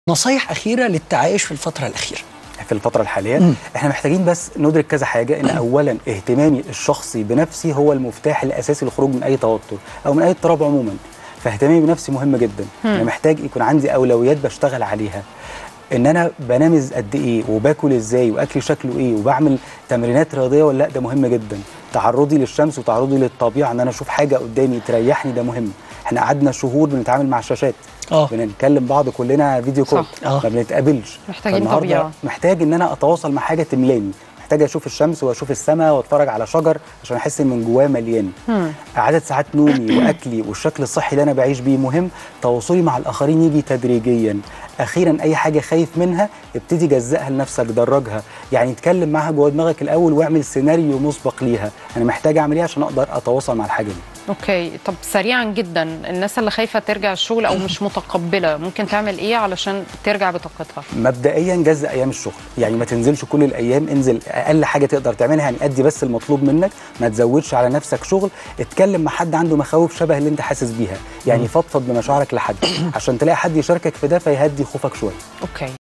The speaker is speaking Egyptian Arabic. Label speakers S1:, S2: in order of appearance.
S1: نصايح اخيره للتعايش في الفتره الاخيره
S2: في الفترة الحالية
S1: مم.
S2: احنا محتاجين بس ندرك كذا حاجة ان اولا اهتمامي الشخصي بنفسي هو المفتاح الاساسي للخروج من اي توتر او من اي اضطراب عموما فاهتمامي بنفسي مهم جدا انا محتاج يكون عندي اولويات بشتغل عليها ان انا بنام قد ايه وباكل ازاي واكلي شكله ايه وبعمل تمرينات رياضيه ولا لا ده مهم جدا تعرضي للشمس وتعرضي للطبيعه ان انا اشوف حاجه قدامي تريحني ده مهم احنا قعدنا شهور بنتعامل مع الشاشات
S1: اه
S2: بنتكلم بعض كلنا فيديو كول
S3: صح.
S1: آه.
S2: ما بنتقابلش
S3: محتاجين
S2: فالنهاردة
S3: طبيعة.
S2: محتاج ان انا اتواصل مع حاجه تملاني محتاج اشوف الشمس واشوف السماء واتفرج على شجر عشان احس ان من جواه مليان
S3: مم.
S2: عدد ساعات نومي واكلي والشكل الصحي اللي انا بعيش بيه مهم تواصلي مع الاخرين يجي تدريجيا اخيرا اي حاجه خايف منها ابتدي جزئها لنفسك درجها يعني اتكلم معاها جوه دماغك الاول واعمل سيناريو مسبق ليها انا محتاج اعمل ايه عشان اقدر اتواصل مع الحاجه دي
S3: اوكي طب سريعا جدا الناس اللي خايفه ترجع الشغل او مش متقبله ممكن تعمل ايه علشان ترجع بطاقتها
S2: مبدئيا جزء ايام الشغل يعني ما تنزلش كل الايام انزل اقل حاجه تقدر تعملها يعني ادي بس المطلوب منك ما تزودش على نفسك شغل اتكلم مع حد عنده مخاوف شبه اللي انت حاسس بيها يعني فضفض بمشاعرك لحد عشان تلاقي حد يشاركك في ده فيهدي خوفك شويه
S3: اوكي